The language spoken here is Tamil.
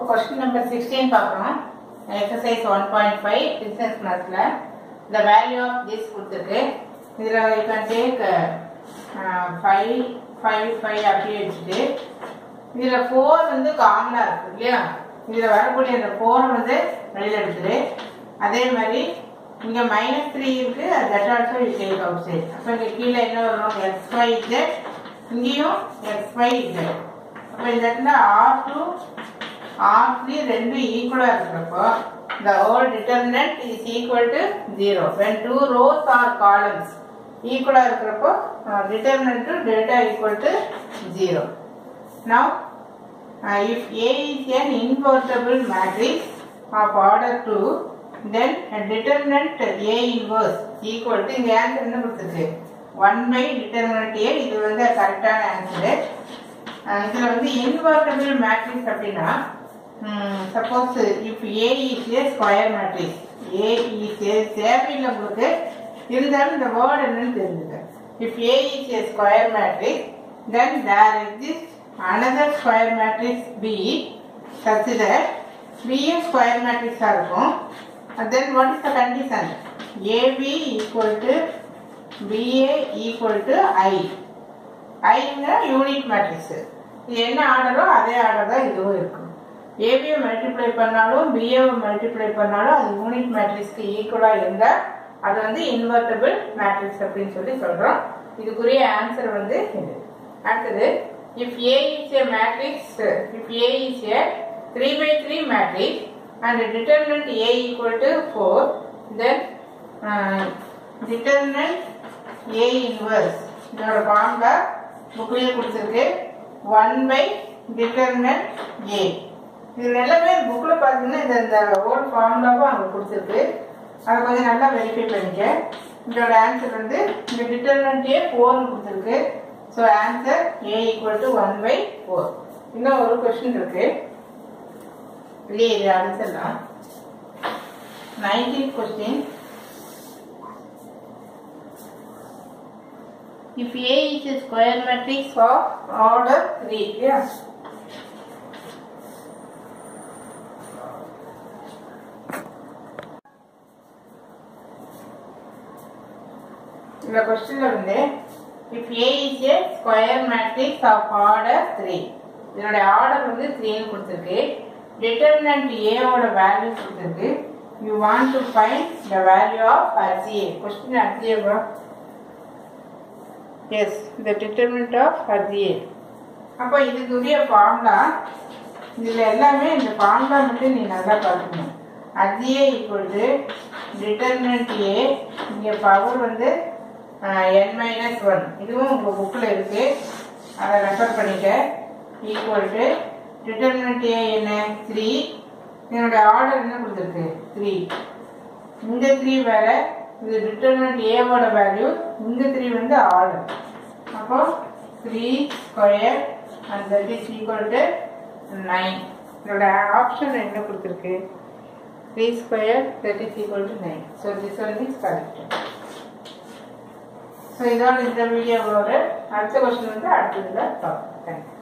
கொஸ்டின் நம்பர் சிக்ஸ்டீன் பார்க்குறோம் exercise one point five business மேத்ஸில் த வேல்யூ ஆஃப் திஸ் கொடுத்துருக்கு இதில் you can take five five five அப்படியே வச்சுட்டு இதில் ஃபோர் வந்து காமனாக இருக்கு இல்லையா இதில் வரக்கூடிய அந்த ஃபோரை வந்து வெளியில் எடுத்துரு அதே மாதிரி இங்கே மைனஸ் த்ரீ இருக்கு that also you take outside அப்போ இங்கே கீழே என்ன வரும் எக்ஸ் ஃபைவ் இசட் இங்கேயும் எக்ஸ் ஃபைவ் இசட் அப்போ இந்த இடத்துல ஆர் டூ ஆர் த்ரீ ரெண்டும் ஈக்குவலாக இருக்கிறப்போ the whole determinant is equal to 0 when two rows or columns equal இருக்கிறப்போ uh, determinant to delta equal to 0 now uh, if A is an invertible matrix of order 2 then a determinant A inverse equal to இங்க answer என்ன கொடுத்துருக்கு 1 by determinant A இது வந்து கரெக்டான ஆன்சரு இதில் வந்து invertible matrix அப்படின்னா suppose if A is a square matrix A is a தேவையில்லை உங்களுக்கு இருந்தாலும் இந்த வேர்டு என்னன்னு தெரிஞ்சுக்க if A is a square matrix then there exist another square matrix B such that பியும் ஸ்கொயர் மேட்ரிக்ஸாக இருக்கும் then what is the condition AB equal to BA equal to I ஐங்கிற யூனிட் மேட்ரிக்ஸ் இது என்ன ஆர்டரோ அதே ஆர்டர் தான் இதுவும் இருக்கும் ஏபியை மல்டிப்ளை பண்ணாலும் பிஏவை மல்டிப்ளை பண்ணாலும் அது யூனிட் மேட்ரிக்ஸ்க்கு ஈக்குவலாக இருந்தால் அது வந்து இன்வெர்டபிள் மேட்ரிக்ஸ் அப்படின்னு சொல்லி சொல்கிறோம் இதுக்குரிய ஆன்சர் வந்து இது அடுத்தது if A is a matrix if A is a three by three matrix and determinant A equal to four then determinant A inverse இதோட ஃபார்முலா புக்லேயே கொடுத்துருக்கு ஒன் பை டிட்டர்மினன்ட் ஏ இது எல்லாமே புக்கில் பார்த்தீங்கன்னா இந்த இந்த ஓல்ட் ஃபார்முலாவும் அங்கே கொடுத்துருக்கு அதை கொஞ்சம் நல்லா வெரிஃபை பண்ணிக்க இதோட ஆன்சர் வந்து இந்த டிட்டர்மெண்ட் ஏ ஃபோர்னு கொடுத்துருக்கு so answer A equal to one by four இன்னும் ஒரு கொஸ்டின் இருக்கு இல்லையே இது ஆன்சர் தான் nineteen question If A is a square matrix of order 3, yeah. இந்த கொஸ்டின்ல வந்து if A is a square matrix of order three இதனுடைய ஆர்டர் வந்து த்ரீன்னு கொடுத்துருக்கு டிட்டர்மினன்ட் ஏவோட வேல்யூ கொடுத்துருக்கு you want to find the value of ஹர்ஜிஏ கொஸ்டின் ஹர்ஜிஏ ப்ரோ எஸ் த டிட்டர்மினன்ட் ஆஃப் ஹர்ஜிஏ அப்போ இதுக்குரிய ஃபார்முலா இதில் எல்லாமே இந்த ஃபார்முலா மட்டும் நீ நல்லா பார்க்கணும் ஹர்ஜிஏ ஈக்குவல் டு டிட்டர்மினன்ட் ஏ இங்கே பவர் வந்து என் மைனஸ் ஒன் இதுவும் உங்கள் புக்கில் இருக்குது அதை ரெஃபர் பண்ணிக்க ஈக்குவல் டு டிட்டர்மினன்ட் ஏ என்ன த்ரீ என்னுடைய ஆர்டர் என்ன கொடுத்துருக்கு த்ரீ இந்த த்ரீ வேற இது டிட்டர்மினன்ட் ஏவோட வேல்யூ இந்த த்ரீ வந்து ஆர்டர் அப்போ three square and that is equal to nine இதோட ஆப்ஷன் என்ன கொடுத்துருக்கு three square that is equal to nine so this one is correct so இதோட இந்த வீடியோவோட அடுத்த கொஸ்டின் வந்து அடுத்ததில் பார்ப்போம் தேங்க்யூ